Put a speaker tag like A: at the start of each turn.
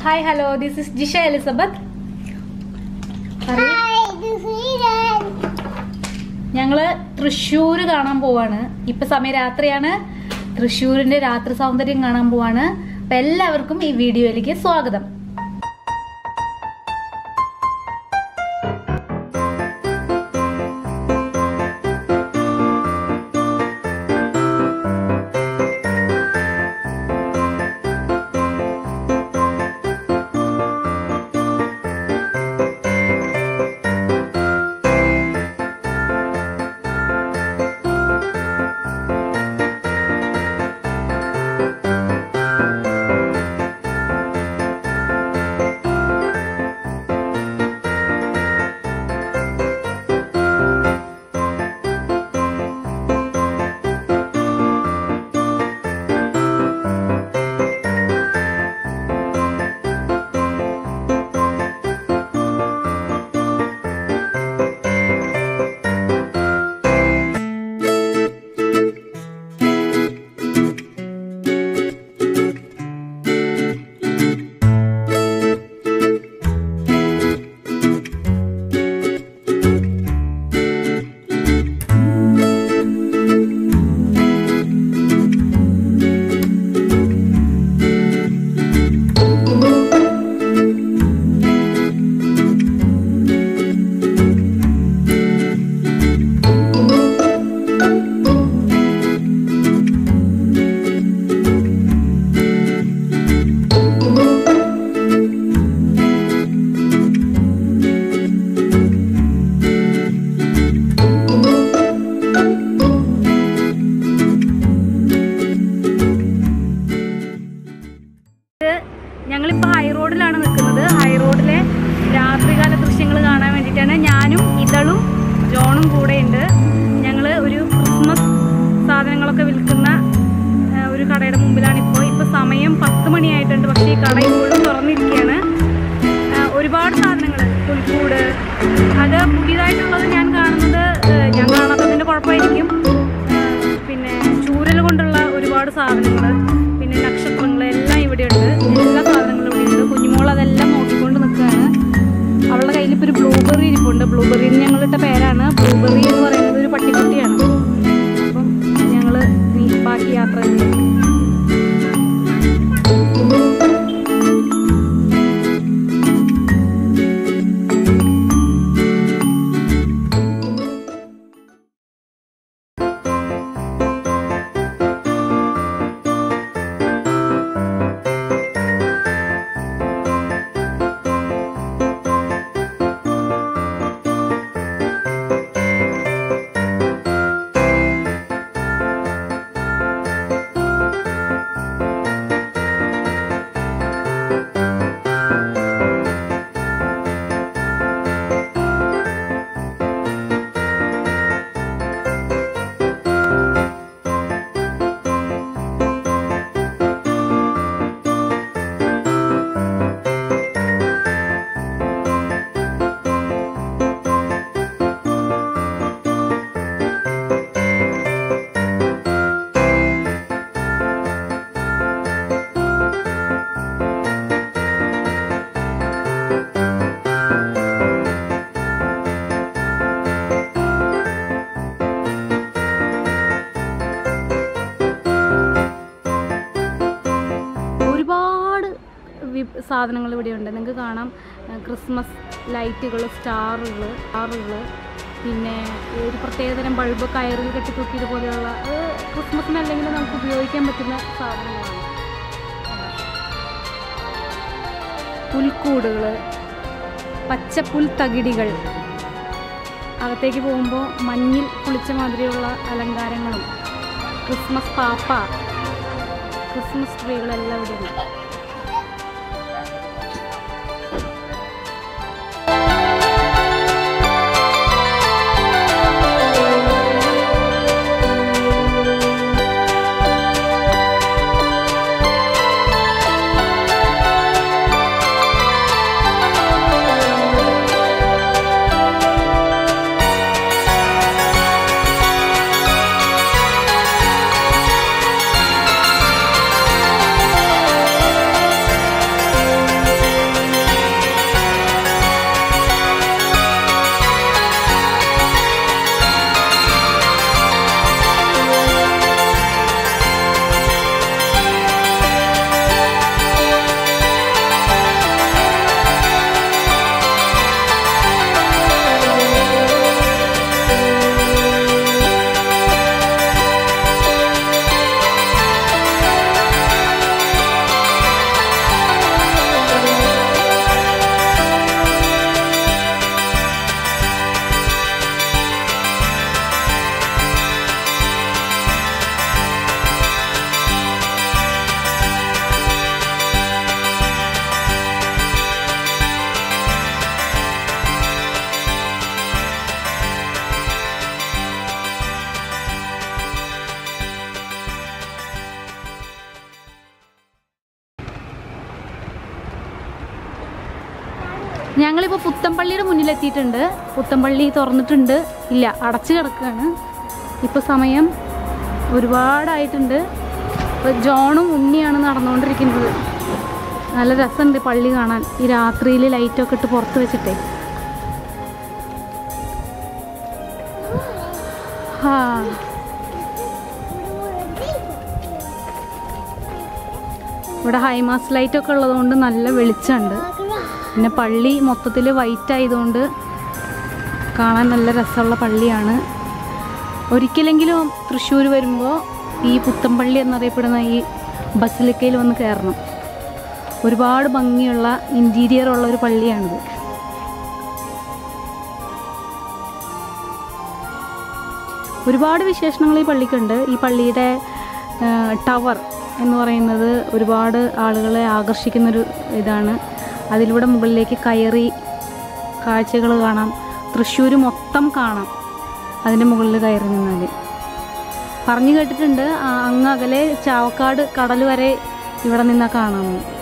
A: Hi hello this is Jisha Elizabeth ഞങ്ങള് തൃശ്ശൂര് കാണാൻ പോവാണ് ഇപ്പൊ സമയം രാത്രിയാണ് തൃശ്ശൂരിന്റെ രാത്രി സൗന്ദര്യം കാണാൻ പോവാണ് അപ്പൊ എല്ലാവർക്കും ഈ വീഡിയോയിലേക്ക് സ്വാഗതം ഞങ്ങളിപ്പോൾ ഹൈ റോഡിലാണ് നിൽക്കുന്നത് ഹൈ റോഡിലെ രാത്രികാല ദൃശ്യങ്ങൾ കാണാൻ വേണ്ടിയിട്ടാണ് ഞാനും ഇതളും ജോണും കൂടെയുണ്ട് ഞങ്ങൾ ഒരു ക്രിസ്മസ് സാധനങ്ങളൊക്കെ വിൽക്കുന്ന ആ, ഒരു കടയുടെ മുമ്പിലാണ് ഇപ്പോൾ ഇപ്പോൾ സമയം പത്ത് മണിയായിട്ടുണ്ട് പക്ഷേ ഈ കട ഇപ്പോഴും തുറന്നിരിക്കുകയാണ് ആ, ഒരുപാട് സാധനങ്ങൾ പുൽക്കൂട് അത് പുതിയതായിട്ടുള്ളത് ഞാൻ കാണുന്നത് ആ, ഞാൻ കാണാത്തതിൻ്റെ കുഴപ്പമായിരിക്കും ആ, പിന്നെ ചൂരൽ കൊണ്ടുള്ള ഒരുപാട് സാധനങ്ങൾ പിന്നെ നക്ഷത്രങ്ങൾ എല്ലാം ഇവിടെയുണ്ട് എല്ലാ സാധനങ്ങളും ഇവിടെയുണ്ട് കുഞ്ഞുമോൾ അതെല്ലാം നോക്കിക്കൊണ്ട് നിൽക്കുകയാണ് അവളുടെ കയ്യിൽ ഇപ്പോൾ ഒരു ബ്ലൂബെറി ഇരിപ്പുണ്ട് ബ്ലൂബെറി ഞങ്ങളിട്ട പേരാണ് ബ്ലൂബെറി എന്ന് പറയുന്നത് ഒരു പട്ടിക്കുട്ടിയാണ് അപ്പം ഞങ്ങൾ ബാക്കി യാത്ര ചെയ്യും ഒരുപാട് സാധനങ്ങൾ ഇവിടെയുണ്ട് നിങ്ങൾക്ക് കാണാം ആ, ക്രിസ്മസ് ലൈറ്റുകൾ സ്റ്റാറുകൾ സ്റ്റാറുകൾ പിന്നെ ഒരു പ്രത്യേകതരം ബൾബ് കയറിൽ കെട്ടിത്തൂക്കിയത് പോലെയുള്ള അത് ക്രിസ്മസിനല്ലെങ്കിൽ നമുക്ക് ഉപയോഗിക്കാൻ പറ്റുന്ന സാധനങ്ങളാണ് അതാ. പുൽക്കൂടുകൾ പച്ചപ്പുൽ തകിടികൾ അകത്തേക്ക് പോകുമ്പോൾ മഞ്ഞിൽ കുളിച്ച മാതിരിയുള്ള അലങ്കാരങ്ങളും ക്രിസ്മസ് പാപ്പ ക്രിസ്മസ് ട്രീകളെല്ലാം ഇവിടെ ഉണ്ട്
B: Thank
A: ഞങ്ങളിപ്പോൾ പുത്തമ്പള്ളിയുടെ മുന്നിലെത്തിയിട്ടുണ്ട് പുത്തമ്പള്ളി തുറന്നിട്ടുണ്ട് ഇല്ല അടച്ചു കിടക്കുകയാണ് ഇപ്പോൾ സമയം ഒരുപാടായിട്ടുണ്ട് ഇപ്പോൾ ജോണും ഉണ്ണിയാണ് നടന്നുകൊണ്ടിരിക്കുന്നത് നല്ല രസമുണ്ട് പള്ളി കാണാൻ ഈ രാത്രിയിൽ ലൈറ്റൊക്കെ ഇട്ട് പുറത്ത് വെച്ചിട്ടേ ഹാ ഇവിടെ ഹൈമാസ് ലൈറ്റ് ഒക്കെ ഉള്ളതുകൊണ്ട് നല്ല വെളിച്ചമുണ്ട് പിന്നെ പള്ളി മൊത്തത്തിൽ വൈറ്റ് ആയതുകൊണ്ട് കാണാൻ നല്ല രസമുള്ള പള്ളിയാണ് ഒരിക്കലെങ്കിലും തൃശ്ശൂർ വരുമ്പോൾ ഈ പുത്തമ്പള്ളി എന്നറിയപ്പെടുന്ന ഈ ബസിലിക്കയിൽ വന്ന് കയറണം ഒരുപാട് ഭംഗിയുള്ള ഇൻറ്റീരിയർ ഉള്ള ഒരു പള്ളിയാണിത് ഒരുപാട് വിശേഷണങ്ങൾ ഈ പള്ളിക്കുണ്ട് ഈ പള്ളിയുടെ ആ, ടവർ എന്ന് പറയുന്നത് ഒരുപാട് ആളുകളെ ആകർഷിക്കുന്നൊരു ഇതാണ് അതിലൂടെ മുകളിലേക്ക് കയറി കാഴ്ചകൾ കാണാം തൃശ്ശൂർ മൊത്തം കാണാം അതിൻ്റെ മുകളിൽ കയറി നിന്നാൽ പറഞ്ഞു കേട്ടിട്ടുണ്ട് ആ, അങ്ങ് അകലെ ചാവക്കാട് കടൽ വരെ ഇവിടെ നിന്നാൽ കാണാമെന്ന്